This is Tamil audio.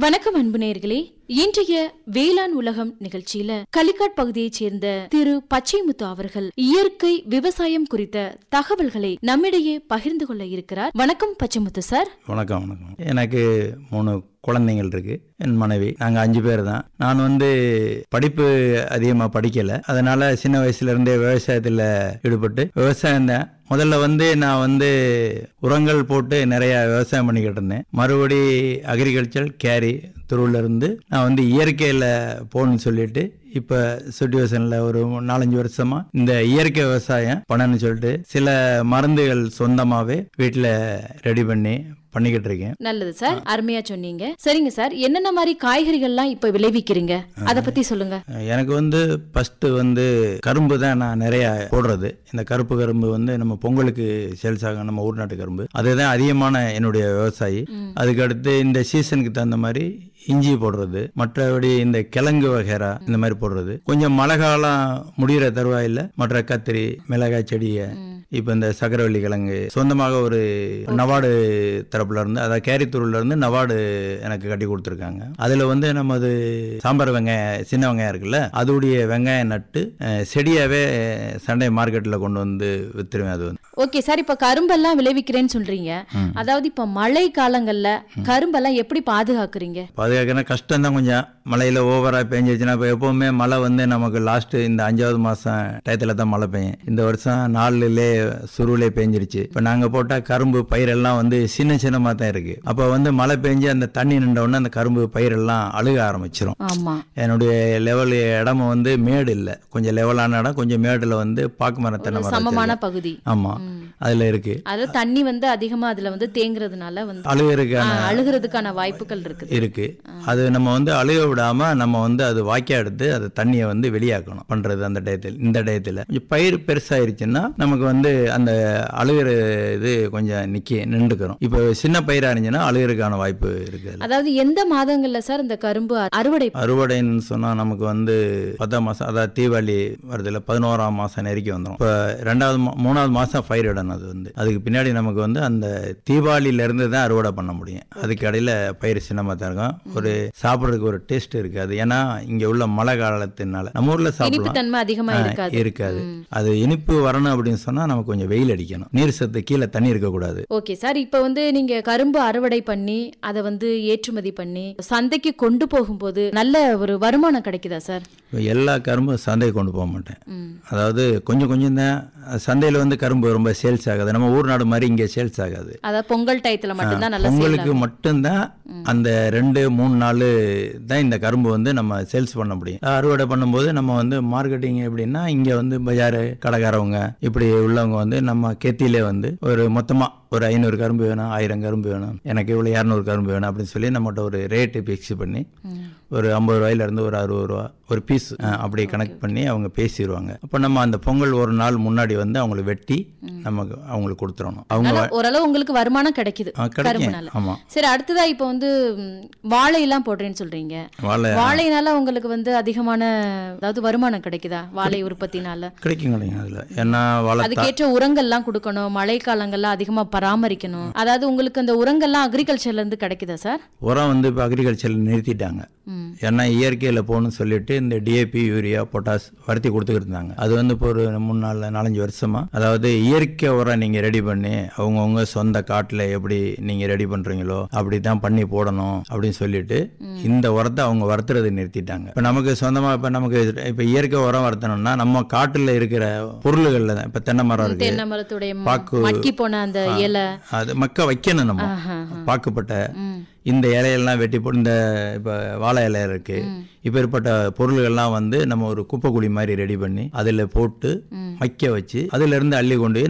வணக்கம் அன்பு நேயர்களே இன்றைய வேளாண் உலகம் நிகழ்ச்சியில கலிக்காட் பகுதியைச் சேர்ந்த திரு பச்சைமுத்து அவர்கள் இயற்கை விவசாயம் குறித்த தகவல்களை நம்மிடையே பகிர்ந்து கொள்ள இருக்கிறார் வணக்கம் பச்சைமுத்து சார் வணக்கம் வணக்கம் எனக்கு மூணு குழந்தைங்கள் இருக்கு என் மனைவி நாங்கள் அஞ்சு பேர் தான் நான் வந்து படிப்பு அதிகமாக படிக்கலை அதனால சின்ன வயசுல இருந்தே விவசாயத்தில் ஈடுபட்டு விவசாயம் தான் முதல்ல வந்து நான் வந்து உரங்கள் போட்டு நிறைய விவசாயம் பண்ணிக்கிட்டு இருந்தேன் மறுபடி அக்ரிகல்ச்சர் கேரி துருவில் இருந்து நான் வந்து இயற்கையில் போகணும்னு சொல்லிட்டு இப்போ சுச்சுவேஷனில் ஒரு நாலஞ்சு வருஷமா இந்த இயற்கை விவசாயம் பண்ணணும்னு சொல்லிட்டு சில மருந்துகள் சொந்தமாகவே வீட்டில் ரெடி பண்ணி பண்ணிக்கிட்டு இருக்கேன் நல்லது சார் அருமையா சொன்னீங்க சரிங்க சார் என்னென்ன மாதிரி காய்கறிகள்லாம் இப்ப விளைவிக்கிறீங்க அத பத்தி சொல்லுங்க எனக்கு வந்து ஃபஸ்ட்டு வந்து கரும்பு தான் நான் நிறைய போடுறது இந்த கருப்பு கரும்பு வந்து நம்ம பொங்கலுக்கு சேல்ஸ் ஆகும் நம்ம ஊர் நாட்டு கரும்பு அதுதான் அதிகமான என்னுடைய விவசாயி அதுக்கடுத்து இந்த சீசனுக்கு தகுந்த மாதிரி இஞ்சி போடுறது மற்றபடி இந்த கிழங்கு வகைரா இந்த மாதிரி போடுறது கொஞ்சம் மழை காலம் முடிகிற தருவாயில் மற்ற கத்திரி மிளகாய் செடியை இப்போ இந்த சக்கரவள்ளி கிழங்கு சொந்தமாக ஒரு நவாடு தரப்புல இருந்து அதாவது கேரித்தூர்ல இருந்து நவாடு எனக்கு கட்டி கொடுத்துருக்காங்க அதுல வந்து நமது சாம்பார் வெங்காயம் சின்ன வெங்காயம் இருக்குல்ல அதோடைய வெங்காயம் நட்டு அஹ், செடியாவே சண்டை மார்க்கெட்ல கொண்டு வந்து வித்துருவேன் அது வந்து ஓகே சார் இப்ப கரும்பெல்லாம் விளைவிக்கிறேன்னு சொல்றீங்க அதாவது இப்ப மழை காலங்கள்ல கரும்பெல்லாம் எப்படி பாதுகாக்கிறீங்க பாதுகாக்கணும் கஷ்டம் தான் கொஞ்சம் மழையில ஓவரா பெஞ்சிச்சுன்னா இப்போ எப்பவுமே மழை வந்து நமக்கு லாஸ்ட் இந்த அஞ்சாவது மாசம் டயத்துல தான் மழை பெய்யும் இந்த வருஷம் நாலுலே சுருளே பெஞ்சிருச்சு இப்போ நாங்க போட்ட கரும்பு பயிரெல்லாம் வந்து சின்ன சின்னமா தான் இருக்கு அப்போ வந்து மழை பெஞ்சு அந்த தண்ணி நின்ற உடனே அந்த கரும்பு பயிரெல்லாம் அழுக ஆரம்பிச்சிரும் ஆமா என்னுடைய லெவல் இடமும் வந்து மேடு இல்லை கொஞ்சம் லெவலான இடம் கொஞ்சம் மேடுல வந்து பாக்கு மரம் தென்னை மரம் சமமான வச்சிருக்கேன். பகுதி ஆமா அதுல இருக்கு அதாவது தண்ணி வந்து அதிகமா அதுல வந்து தேங்குறதுனால வந்து அழுக இருக்கான ஆ, அழுகுறதுக்கான வாய்ப்புகள் இருக்குது இருக்கு அது நம்ம வந்து அழுக விடாம நம்ம வந்து அது வாக்கியா எடுத்து அது தண்ணியை வந்து வெளியாக்கணும் பண்றது அந்த டயத்தில் இந்த டயத்தில் கொஞ்சம் பயிர் பெருசாயிருச்சுன்னா நமக்கு வந்து அந்த அழுகிற இது கொஞ்சம் நிக்க நின்றுக்கிறோம் இப்போ சின்ன பயிரா இருந்துச்சுன்னா அழுகிறதுக்கான வாய்ப்பு இருக்கு அதுல. அதாவது எந்த மாதங்கள்ல சார் இந்த கரும்பு அறுவடை அறுவடைன்னு சொன்னா நமக்கு வந்து பத்தாம் மாசம் அதாவது தீபாவளி வருதுல பதினோராம் மாசம் நெருக்கி வந்துடும் இப்போ ரெண்டாவது மா- மூணாவது மாசம் பயிர் இடணும் அது வந்து அதுக்கு பின்னாடி நமக்கு வந்து அந்த தீபாவளியில இருந்து தான் அறுவடை பண்ண முடியும் அதுக்கு இடையில பயிர் சின்னமா தான் இருக்கும் ஒரு சாப்பிட்றதுக்கு ஒரு டேஸ்ட் இருக்காது ஏன்னா இங்க உள்ள மழை காலத்தினால நம்ம ஊர்ல இனிப்பு சாப்பிடலாம் தன்மை அதிகமா ஆ, இருக்காது இருக்காது அது இனிப்பு வரணும் அப்படின்னு சொன்னா நமக்கு கொஞ்சம் வெயில் அடிக்கணும் நீர் சத்து கீழே தண்ணி இருக்கக்கூடாது ஓகே சார் இப்போ வந்து நீங்க கரும்பு அறுவடை பண்ணி அதை வந்து ஏற்றுமதி பண்ணி சந்தைக்கு கொண்டு போகும்போது நல்ல ஒரு வருமானம் கிடைக்குதா சார் இப்ப எல்லா கரும்பும் சந்தைக்கு கொண்டு போக மாட்டேன் ம். அதாவது கொஞ்சம் கொஞ்சம் தான் சந்தையில் வந்து கரும்பு ரொம்ப சேல்ஸ் ஆகாது நம்ம ஊர் நாடு மாதிரி இங்கே சேல்ஸ் ஆகாது அதாவது பொங்கல் டயத்துல மட்டும்தான் நல்ல பொங்கலுக்கு மட்டும்தான் அந்த ரெண்டு மூணு நாள் தான் இந்த கரும்பு வந்து நம்ம சேல்ஸ் பண்ண முடியும் அறுவடை பண்ணும்போது நம்ம வந்து மார்க்கெட்டிங் எப்படின்னா இங்கே வந்து பஜாரு கடைக்காரவங்க இப்படி உள்ளவங்க வந்து நம்ம கெத்திலே வந்து ஒரு மொத்தமாக ஒரு ஐநூறு கரும்பு வேணும் ஆயிரம் கரும்பு வேணும் எனக்கு இவ்வளோ இரநூறு கரும்பு வேணும் அப்படின்னு சொல்லி நம்மகிட்ட ஒரு ரேட்டு ஃபிக்ஸ் பண்ணி ஒரு ஐம்பது ரூபாயிலேருந்து ஒரு அறுபது ரூபா ஒரு பீஸ் அப்படி கணக்கு பண்ணி அவங்க பேசிடுவாங்க அப்போ நம்ம அந்த பொங்கல் ஒரு நாள் முன்னாடி வந்து அவங்களுக்கு வெட்டி நமக்கு அவங்களுக்கு கொடுத்துடணும் அவங்க ஆனா ஓரளவு உங்களுக்கு வருமானம் கிடைக்குது ஆ, கிடைக்கும் கரும்புனால ஆமாம் சரி அடுத்ததா இப்போ வந்து ம், வாழையெல்லாம் போடுறேன்னு சொல்றீங்க வாழை வாழைனால உங்களுக்கு வந்து அதிகமான அதாவது வருமானம் கிடைக்குதா வாழை உற்பத்தினால கிடைக்கும் கிடைக்கும் அதில் ஏன்னா வாழை அதுக்கேற்ற உரங்கள்லாம் கொடுக்கணும் மழை காலங்கள்லாம் அதிகமா பராமரிக்கணும் அதாவது உங்களுக்கு அந்த உரங்கள்லாம் அக்ரிகல்ச்சர்ல இருந்து கிடைக்குதா சார் உரம் வந்து இப்போ அக்ரிகல்ச்சரில் நிறுத்திட்டாங்க ம். ஏன்னா இயற்கையில் போகணும்னு சொல்லிட்டு இந்த டிஏபி யூரியா பொட்டாஸ் வறுத்தி கொடுத்துக்கிட்டு இருந்தாங்க அது வந்து இப்போ ஒரு மூணு நாலு நாலஞ்சு வருஷமா அதாவது இயற்கை உரம் நீங்கள் ரெடி பண்ணி அவங்கவுங்க சொந்த காட்டில் எப்படி நீங்கள் ரெடி பண்ணுறீங்களோ அப்படி தான் பண்ணி போடணும் அப்படின்னு சொல்லிட்டு இந்த உரத்தை அவங்க வறுத்துறதை நிறுத்திட்டாங்க இப்போ நமக்கு சொந்தமாக இப்போ நமக்கு இப்போ இயற்கை உரம் வறுத்தணும்னா நம்ம காட்டில் இருக்கிற பொருள்களில் தான் இப்போ தென்னை மரம் இருக்கு தென்னை மரத்துடைய ம- பாக்கு- மக்கி போன அந்த இலை அது மக்க வைக்கணும் நம்ம ஆஹா, பாக்குப்பட்ட ம். இந்த இலையெல்லாம் வெட்டி போட்டு இந்த இப்போ வாழை இலை இருக்கு இப்போ ஏற்பட்ட பொருள்கள்லாம் வந்து நம்ம ஒரு குப்பை குழி மாதிரி ரெடி பண்ணி அதில் போட்டு வைக்க வச்சு அதுல இருந்து அள்ளி கொண்டு போய்